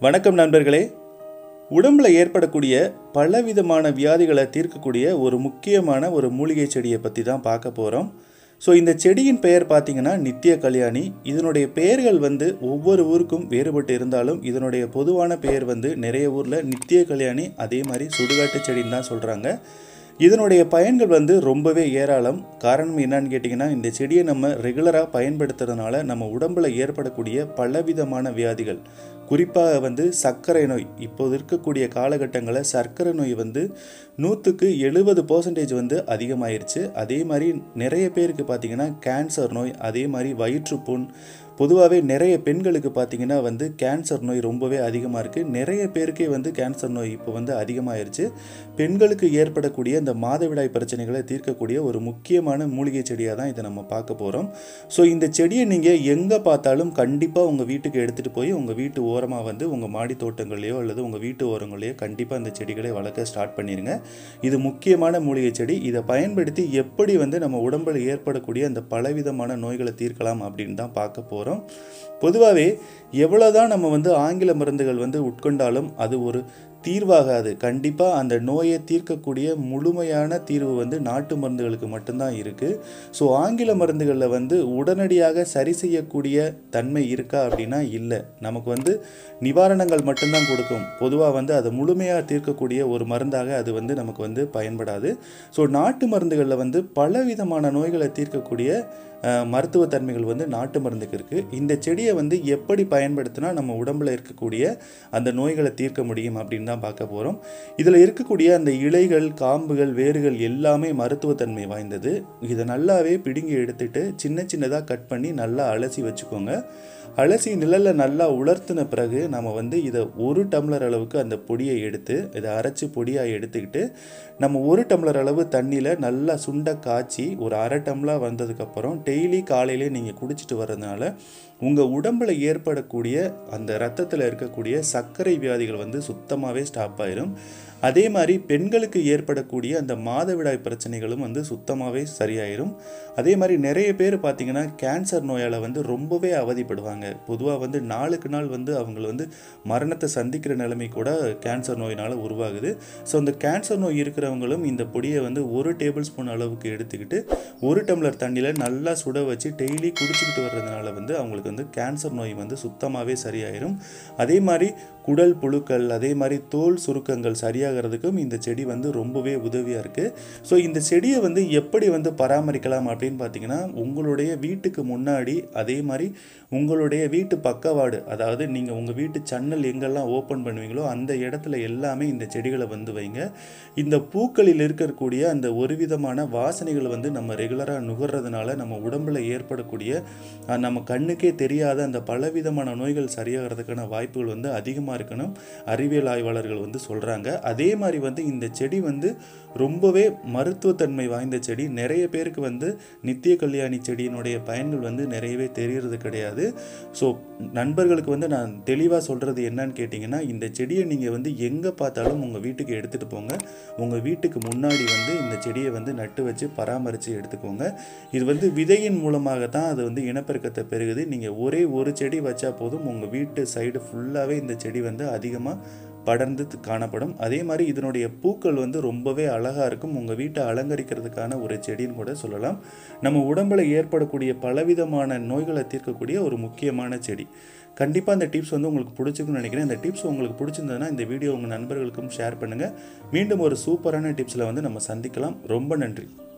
வணக்கம் நண்பர்களே உடம்புல ஏற்படக்கூடிய பலவிதமான வியாதிகளை தீர்க்கக்கூடிய ஒரு முக்கியமான ஒரு மூலிகை செடியை பற்றி தான் பார்க்க போகிறோம் ஸோ இந்த செடியின் பெயர் பார்த்தீங்கன்னா நித்திய கல்யாணி இதனுடைய பெயர்கள் வந்து ஒவ்வொரு ஊருக்கும் வேறுபட்டு இருந்தாலும் இதனுடைய பொதுவான பெயர் வந்து நிறைய ஊரில் நித்திய கல்யாணி அதே மாதிரி சுடுகாட்டு செடின்னு தான் சொல்கிறாங்க இதனுடைய பயன்கள் வந்து ரொம்பவே ஏராளம் காரணம் என்னன்னு கேட்டிங்கன்னா இந்த செடியை நம்ம ரெகுலராக பயன்படுத்துறதுனால நம்ம உடம்புல ஏற்படக்கூடிய பலவிதமான வியாதிகள் குறிப்பாக வந்து சர்க்கரை நோய் இப்போது இருக்கக்கூடிய காலகட்டங்களில் சர்க்கரை நோய் வந்து நூற்றுக்கு எழுபது பர்சன்டேஜ் வந்து அதிகமாயிருச்சு அதே மாதிரி நிறைய பேருக்கு பார்த்திங்கன்னா கேன்சர் நோய் அதே மாதிரி வயிற்றுப்புண் பொதுவாகவே நிறைய பெண்களுக்கு பார்த்திங்கன்னா வந்து கேன்சர் நோய் ரொம்பவே அதிகமாக இருக்குது நிறைய பேருக்கே வந்து கேன்சர் நோய் இப்போ வந்து அதிகமாயிருச்சு பெண்களுக்கு ஏற்படக்கூடிய இந்த மாதவிடாய் பிரச்சனைகளை தீர்க்கக்கூடிய ஒரு முக்கியமான மூலிகை செடியாக தான் இதை நம்ம பார்க்க போகிறோம் ஸோ இந்த செடியை நீங்கள் எங்கே பார்த்தாலும் கண்டிப்பாக உங்கள் வீட்டுக்கு எடுத்துகிட்டு போய் உங்கள் வீட்டு ஓரமாக வந்து உங்கள் மாடி தோட்டங்கள்லையோ அல்லது உங்கள் வீட்டு ஓரங்களையோ கண்டிப்பாக இந்த செடிகளை வளர்க்க ஸ்டார்ட் பண்ணிடுங்க இது முக்கியமான மூலிகை செடி இதை பயன்படுத்தி எப்படி வந்து நம்ம உடம்பில் ஏற்படக்கூடிய அந்த பலவிதமான நோய்களை தீர்க்கலாம் அப்படின்னு தான் பார்க்க போகிறோம் பொதுவாகவே எவ்வளோதான் நம்ம வந்து ஆங்கில மருந்துகள் வந்து உட்கொண்டாலும் அது ஒரு தீர்வாகாது கண்டிப்பாக அந்த நோயை தீர்க்கக்கூடிய முழுமையான தீர்வு வந்து நாட்டு மருந்துகளுக்கு மட்டும்தான் இருக்குது ஸோ ஆங்கில மருந்துகளில் வந்து உடனடியாக சரி செய்யக்கூடிய தன்மை இருக்கா அப்படின்னா இல்லை நமக்கு வந்து நிவாரணங்கள் மட்டும்தான் கொடுக்கும் பொதுவாக வந்து அதை முழுமையாக தீர்க்கக்கூடிய ஒரு மருந்தாக அது வந்து நமக்கு வந்து பயன்படாது ஸோ நாட்டு மருந்துகளில் வந்து பலவிதமான நோய்களை தீர்க்கக்கூடிய மருத்துவ தன்மைகள் வந்து நாட்டு மருந்துக்கு இருக்குது இந்த செடியை வந்து எப்படி பயன்படுத்தினா நம்ம உடம்பில் இருக்கக்கூடிய அந்த நோய்களை தீர்க்க முடியும் அப்படின்னு தான் பார்க்க போகிறோம் இதில் இருக்கக்கூடிய அந்த இலைகள் காம்புகள் வேர்கள் எல்லாமே மருத்துவத்தன்மை வாய்ந்தது இதை நல்லாவே பிடுங்கி எடுத்துட்டு சின்ன சின்னதாக கட் பண்ணி நல்லா அலசி வச்சுக்கோங்க அலசி நிழலில் நல்லா உலர்த்தின பிறகு நம்ம வந்து இதை ஒரு டம்ளர் அளவுக்கு அந்த பொடியை எடுத்து இதை அரைச்சி பொடியாக எடுத்துக்கிட்டு நம்ம ஒரு டம்ளர் அளவு தண்ணியில் நல்லா சுண்ட காய்ச்சி ஒரு அரை டம்ளர் வந்ததுக்கப்புறம் டெய்லி காலையிலே நீங்கள் குடிச்சிட்டு வர்றதுனால உங்கள் உடம்பில் ஏற்படக்கூடிய அந்த ரத்தத்தில் இருக்கக்கூடிய சர்க்கரை வியாதிகள் வந்து சுத்தமாகவே ஸ்டாப் ஆயிரும் அதே மாதிரி பெண்களுக்கு ஏற்படக்கூடிய அந்த மாதவிடாய் பிரச்சனைகளும் வந்து சுத்தமாகவே சரியாயிரும் அதே மாதிரி நிறைய பேர் பார்த்திங்கன்னா கேன்சர் நோயால் வந்து ரொம்பவே அவதிப்படுவாங்க பொதுவாக வந்து நாளுக்கு நாள் வந்து அவங்க வந்து மரணத்தை சந்திக்கிற நிலைமை கூட கேன்சர் நோயினால் உருவாகுது ஸோ அந்த கேன்சர் நோய் இருக்கிறவங்களும் இந்த பொடியை வந்து ஒரு டேபிள் ஸ்பூன் அளவுக்கு எடுத்துக்கிட்டு ஒரு டம்ளர் தண்ணியில் நல்லா சுட வச்சு டெய்லி குடிச்சிக்கிட்டு வர்றதுனால வந்து அவங்களுக்கு வந்து கேன்சர் நோய் வந்து சுத்தமாகவே சரியாயிரும் அதே மாதிரி குடல் புழுக்கள் அதே மாதிரி தோல் சுருக்கங்கள் சரியாகிறதுக்கும் இந்த செடி வந்து ரொம்பவே உதவியாக இருக்குது ஸோ இந்த செடியை வந்து எப்படி வந்து பராமரிக்கலாம் அப்படின்னு பார்த்தீங்கன்னா உங்களுடைய வீட்டுக்கு முன்னாடி அதே மாதிரி உங்களுடைய வீட்டு பக்கவாடு அதாவது நீங்கள் உங்கள் வீட்டு சன்னல் எங்கெல்லாம் ஓப்பன் பண்ணுவீங்களோ அந்த இடத்துல எல்லாமே இந்த செடிகளை வந்து வைங்க இந்த பூக்களில் இருக்கக்கூடிய அந்த ஒரு விதமான வாசனைகளை வந்து நம்ம ரெகுலராக நுகர்றதுனால நம்ம உடம்பில் ஏற்படக்கூடிய நம்ம கண்ணுக்கே தெரியாத அந்த பலவிதமான நோய்கள் சரியாகிறதுக்கான வாய்ப்புகள் வந்து அதிகமாக இருக்கணும் அறிவியல் ஆய்வாளர்கள் வந்து சொல்கிறாங்க அதே மாதிரி வந்து இந்த செடி வந்து ரொம்பவே மருத்துவத்தன்மை வாய்ந்த செடி நிறைய பேருக்கு வந்து நித்திய கல்யாணி செடியினுடைய பயன்கள் வந்து நிறையவே தெரியறது கிடையாது ஸோ நண்பர்களுக்கு வந்து நான் தெளிவாக சொல்கிறது என்னன்னு கேட்டிங்கன்னா இந்த செடியை நீங்கள் வந்து எங்கே பார்த்தாலும் உங்கள் வீட்டுக்கு எடுத்துகிட்டு போங்க உங்கள் வீட்டுக்கு முன்னாடி வந்து இந்த செடியை வந்து நட்டு வச்சு பராமரித்து எடுத்துக்கோங்க இது வந்து விதையின் மூலமாக தான் அது வந்து இனப்பெருக்கத்தை பெருகுது நீங்கள் ஒரே ஒரு செடி வச்சா போதும் உங்கள் வீட்டு சைடு ஃபுல்லாகவே இந்த செடி வந்து அதிகமாக படர்ந்து காணப்படும் அதே மாதிரி இதனுடைய பூக்கள் வந்து ரொம்பவே அழகாக இருக்கும் உங்கள் வீட்டை அலங்கரிக்கிறதுக்கான ஒரு செடின்னு கூட சொல்லலாம் நம்ம உடம்பில் ஏற்படக்கூடிய பலவிதமான நோய்களை தீர்க்கக்கூடிய ஒரு முக்கியமான செடி கண்டிப்பாக இந்த டிப்ஸ் வந்து உங்களுக்கு பிடிச்சிருக்குன்னு நினைக்கிறேன் இந்த டிப்ஸ் உங்களுக்கு பிடிச்சிருந்ததுன்னா இந்த வீடியோ உங்கள் நண்பர்களுக்கும் ஷேர் பண்ணுங்கள் மீண்டும் ஒரு சூப்பரான டிப்ஸில் வந்து நம்ம சந்திக்கலாம் ரொம்ப நன்றி